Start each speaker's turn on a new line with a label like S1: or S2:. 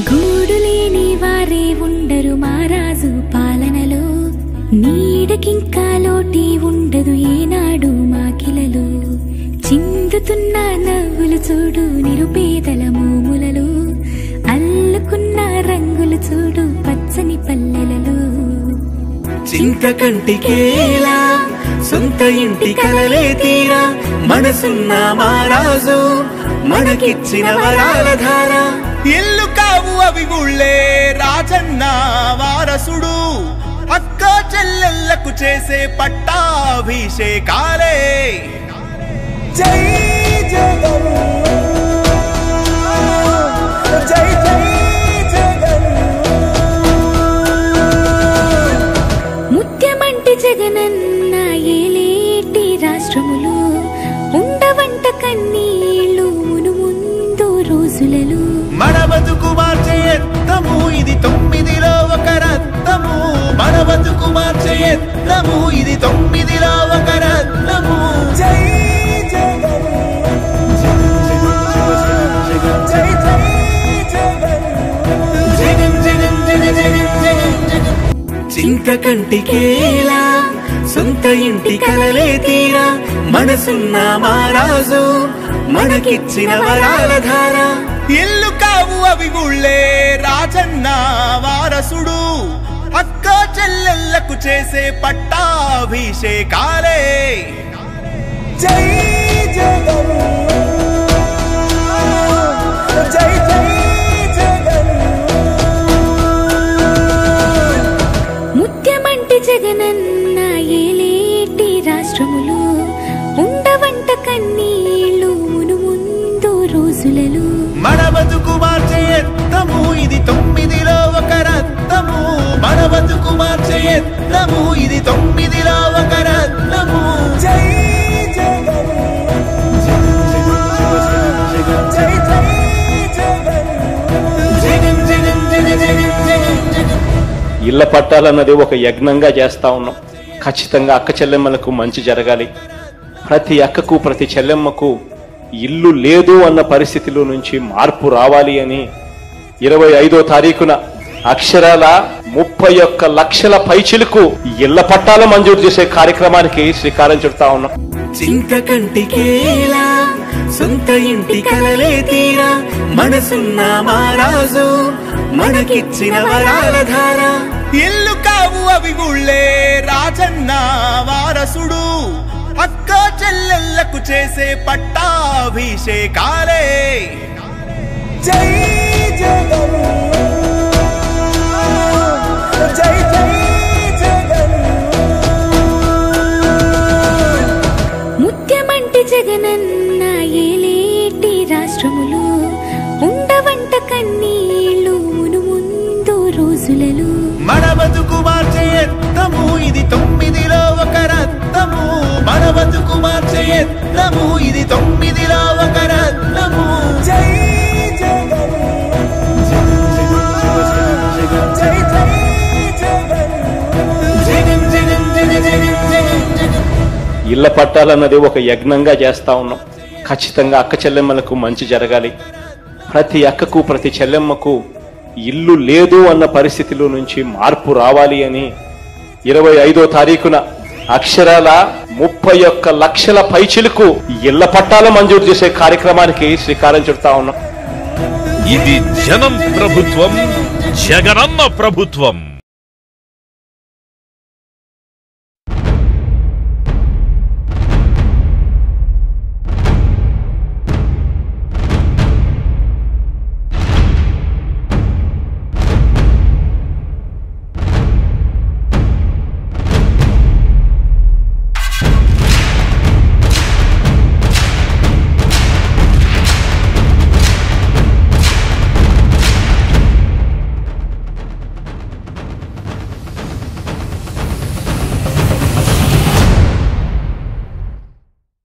S1: గూడు లేని వారే ఉండరు మారాజు పాలనలో నీడకింకా లోటి ఉండదు ఏనాడు మాకిలలో చిందుతున్న నవ్వులు చూడు నిరుపేదల మోములలో అల్లుకున్న రంగులు చూడు పచ్చని పల్లెలలో
S2: చింత కంటికేలా సొంత ఇంటి కలలే తీరా మనసున్న మారాజు మనకిచ్చిన వరాల ధార
S3: ఇల్లు కావు అవి గుళ్ళే రాజన్న వారసుడు అక్క చెల్లెళ్లకు చేసే పట్టాభిషేకాలే జై జగన్ జై జై జగన్
S1: ముత్యమంటి జగనన్న ఏలేటి రాష్ట్రములు ఉండవంట కన్నీళ్ళు మును ముందు రోజులలో
S3: మన బతుకు మార్చే ఎత్తము ఇది తొమ్మిదిలో ఒక రత్నము మన బతుకు మార్చే ఎత్తము ఇది తొమ్మిదిలో ఒక రత్నము జై జగన్ జై జై జగన్
S2: జగన్ జగన్ జగన్ జగన్ జగన్ జగన్ చింత కంటికేలా సొంత ఇంటి కలలే తీరా మనసున్న మారాజు మనకిచ్చిన వరాల ధార
S3: ఇల్లు కావు అవి గుళ్ళే రాజన్న వారసుడు అక్క చెల్లెళ్లకు చేసే పట్టాభిషేకాలే జై జగన్ జై జై జగన్
S1: ముత్యమంటి జగనన్న ఏలేటి రాష్ట్రములు ఉండవంట కన్నీళ్ళు మును ముందు రోజులలో
S3: మన బతుకు మార్చే ఎత్తము ఇది తొమ్మిదిలో ఒక రత్నము మన బతుకు మార్చే ఎత్తము ఇది తొమ్మిదిలో ఒక రత్నము జై జగన్ జై జై జగన్
S2: జగన్ జగన్ జగన్ జగన్ జగన్ జగన్
S4: ఇళ్ల పట్టాలన్నది ఒక యజ్ఞంగా చేస్తా ఉన్నాం ఖచ్చితంగా అక్క చెల్లెమ్మలకు మంచి జరగాలి ప్రతి అక్కకు ప్రతి చెల్లెమ్మకు ఇల్లు లేదు అన్న పరిస్థితిలో నుంచి మార్పు రావాలి అని ఇరవై ఐదో తారీఖున అక్షరాల ముప్పై ఒక్క లక్షల పైచిలకు ఇళ్ల పట్టాల మంజూరు చేసే కార్యక్రమానికి శ్రీకారం చుడతా ఉన్నాం
S2: చింత కంటికేలా సొంత ఇంటి కలలే తీరా మనసున్న మారాజు మనకిచ్చిన వరాల ధార
S3: ఇల్లు కావు అవి గుళ్ళే రాజన్న వారసుడు అక్క చెల్లెళ్లకు చేసే పట్టాభిషేకాలే జై జగన్ జై జై జగన్
S1: ముత్యమంటి జగనన్న ఏలేటి రాష్ట్రములు ఉండవంట కన్నీళ్ళు మును ముందు రోజులలో
S3: మన బతుకు మార్చే ఎత్తము ఇది తొమ్మిదిలో ఒక రత్నము మన బతుకు మార్చే ఎత్తము ఇది తొమ్మిదిలో ఒక రత్నము జై జగన్ జై జై జగన్
S2: జగన్ జగన్ జగన్ జగన్ జగన్ జగన్
S4: ఇళ్ల పట్టాలన్నది ఒక యజ్ఞంగా చేస్తా ఉన్నాం ఖచ్చితంగా అక్క చెల్లెమ్మలకు మంచి జరగాలి ప్రతి అక్కకు ప్రతి చెల్లెమ్మకు ఇల్లు లేదు అన్న పరిస్థితిలో నుంచి మార్పు రావాలి అని ఇరవై ఐదో తారీఖున అక్షరాల ముప్పై ఒక్క లక్షల పైచిలకు ఇళ్ల పట్టాల మంజూరు చేసే కార్యక్రమానికి శ్రీకారం చుడతా ఉన్నాం
S5: ఇది జనం ప్రభుత్వం జగనన్న ప్రభుత్వం